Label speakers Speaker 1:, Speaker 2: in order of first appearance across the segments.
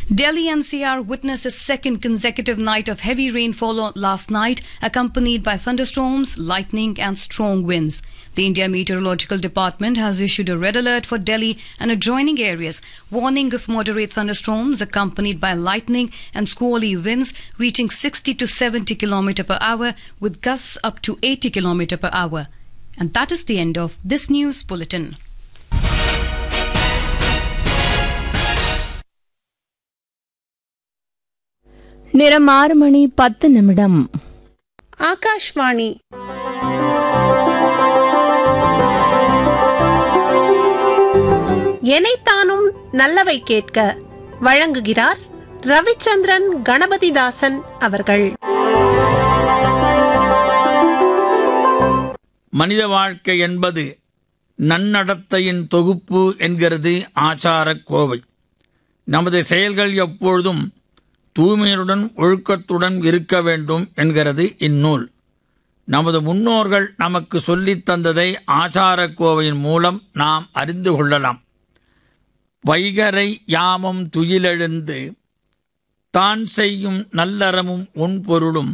Speaker 1: Delhi NCR witnessed a second consecutive night of heavy rainfall on- last night, accompanied by thunderstorms, lightning, and strong winds. The India Meteorological Department has issued a red alert for Delhi and adjoining areas, warning of moderate thunderstorms accompanied by lightning and squally winds reaching 60 to 70 km per hour, with gusts up to 80 km per hour. And that is the end of this news bulletin.
Speaker 2: நிறம் ஆறு மணி பத்து நிமிடம்
Speaker 3: ஆகாஷ்வாணி எனைத்தானும் நல்லவை கேட்க வழங்குகிறார் ரவிச்சந்திரன் கணபதிதாசன் அவர்கள்
Speaker 4: மனித வாழ்க்கை என்பது நன்னடத்தையின் தொகுப்பு என்கிறது ஆச்சாரக் கோவை நமது செயல்கள் எப்பொழுதும் தூய்மையுடன் ஒழுக்கத்துடன் இருக்க வேண்டும் என்கிறது இந்நூல் நமது முன்னோர்கள் நமக்கு சொல்லித் தந்ததை ஆச்சாரக் கோவையின் மூலம் நாம் அறிந்து கொள்ளலாம் வைகரை யாமம் துயிலெழுந்து தான் செய்யும் நல்லறமும் உன்பொருளும்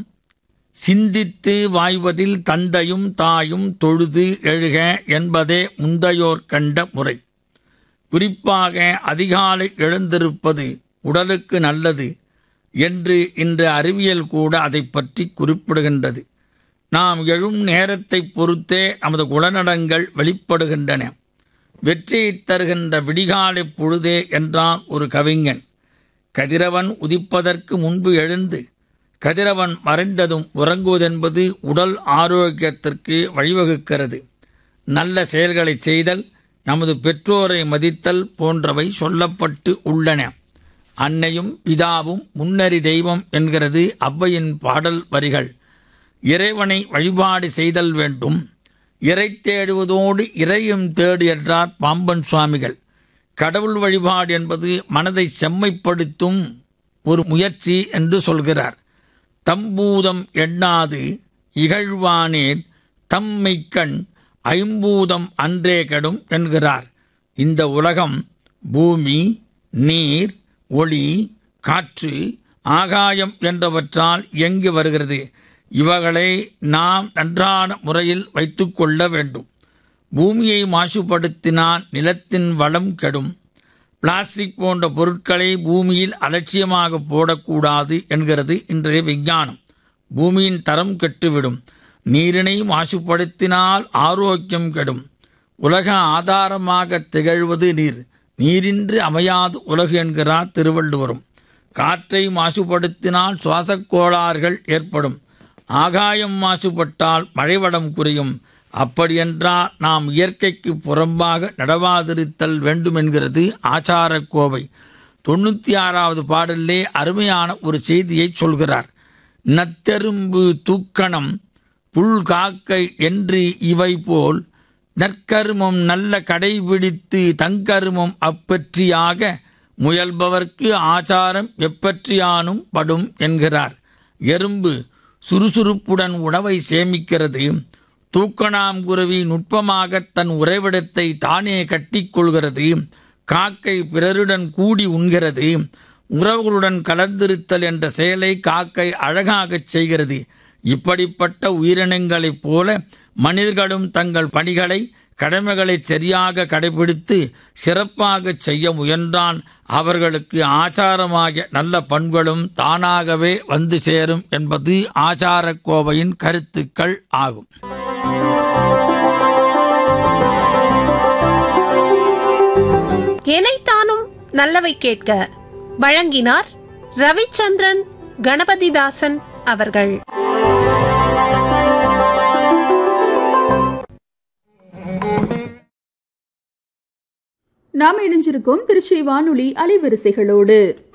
Speaker 4: சிந்தித்து வாய்வதில் தந்தையும் தாயும் தொழுது எழுக என்பதே முந்தையோர் கண்ட முறை குறிப்பாக அதிகாலை எழுந்திருப்பது உடலுக்கு நல்லது என்று இன்று அறிவியல் கூட அதை பற்றி குறிப்பிடுகின்றது நாம் எழும் நேரத்தை பொறுத்தே நமது குணநடங்கள் வெளிப்படுகின்றன வெற்றியைத் தருகின்ற விடிகாலை பொழுதே என்றான் ஒரு கவிஞன் கதிரவன் உதிப்பதற்கு முன்பு எழுந்து கதிரவன் மறைந்ததும் உறங்குவதென்பது உடல் ஆரோக்கியத்திற்கு வழிவகுக்கிறது நல்ல செயல்களை செய்தல் நமது பெற்றோரை மதித்தல் போன்றவை சொல்லப்பட்டு உள்ளன அன்னையும் பிதாவும் முன்னறி தெய்வம் என்கிறது ஔவையின் பாடல் வரிகள் இறைவனை வழிபாடு செய்தல் வேண்டும் இறை தேடுவதோடு இறையும் தேடு என்றார் பாம்பன் சுவாமிகள் கடவுள் வழிபாடு என்பது மனதை செம்மைப்படுத்தும் ஒரு முயற்சி என்று சொல்கிறார் தம்பூதம் எண்ணாது இகழ்வானேன் தம்மைக்கண் ஐம்பூதம் அன்றே கெடும் என்கிறார் இந்த உலகம் பூமி நீர் ஒளி காற்று ஆகாயம் என்றவற்றால் இயங்கி வருகிறது இவைகளை நாம் நன்றான முறையில் வைத்துக்கொள்ள வேண்டும் பூமியை மாசுபடுத்தினால் நிலத்தின் வளம் கெடும் பிளாஸ்டிக் போன்ற பொருட்களை பூமியில் அலட்சியமாக போடக்கூடாது என்கிறது இன்றைய விஞ்ஞானம் பூமியின் தரம் கெட்டுவிடும் நீரினை மாசுபடுத்தினால் ஆரோக்கியம் கெடும் உலக ஆதாரமாக திகழ்வது நீர் நீரின்றி அமையாது உலகு என்கிறார் திருவள்ளுவரும் காற்றை மாசுபடுத்தினால் சுவாசக் கோளாறுகள் ஏற்படும் ஆகாயம் மாசுபட்டால் மழைவளம் குறையும் அப்படியென்றால் நாம் இயற்கைக்கு புறம்பாக நடவாதிருத்தல் வேண்டும் என்கிறது ஆச்சாரக் கோவை தொண்ணூற்றி ஆறாவது பாடலிலே அருமையான ஒரு செய்தியை சொல்கிறார் நத்தெரும்பு தூக்கணம் புல் காக்கை என்று இவை போல் நற்கருமம் நல்ல கடைபிடித்து தங்கருமம் அப்பற்றியாக முயல்பவர்க்கு ஆச்சாரம் எப்பற்றியானும் படும் என்கிறார் எறும்பு சுறுசுறுப்புடன் உணவை சேமிக்கிறது தூக்கணாங்குருவி நுட்பமாக தன் உறைவிடத்தை தானே கட்டிக்கொள்கிறது காக்கை பிறருடன் கூடி உண்கிறது உறவுகளுடன் கலந்திருத்தல் என்ற செயலை காக்கை அழகாகச் செய்கிறது இப்படிப்பட்ட உயிரினங்களைப் போல மனிதர்களும் தங்கள் பணிகளை கடமைகளை சரியாக கடைபிடித்து சிறப்பாக செய்ய முயன்றான் அவர்களுக்கு ஆச்சாரமாகிய நல்ல பண்புகளும் தானாகவே வந்து சேரும் என்பது ஆச்சாரக் கோவையின் கருத்துக்கள் ஆகும்
Speaker 3: எனைத்தானும் நல்லவை கேட்க வழங்கினார் ரவிச்சந்திரன் கணபதிதாசன் அவர்கள்
Speaker 5: நாம் இணைஞ்சிருக்கோம் திருச்சி வானொலி அலைவரிசைகளோடு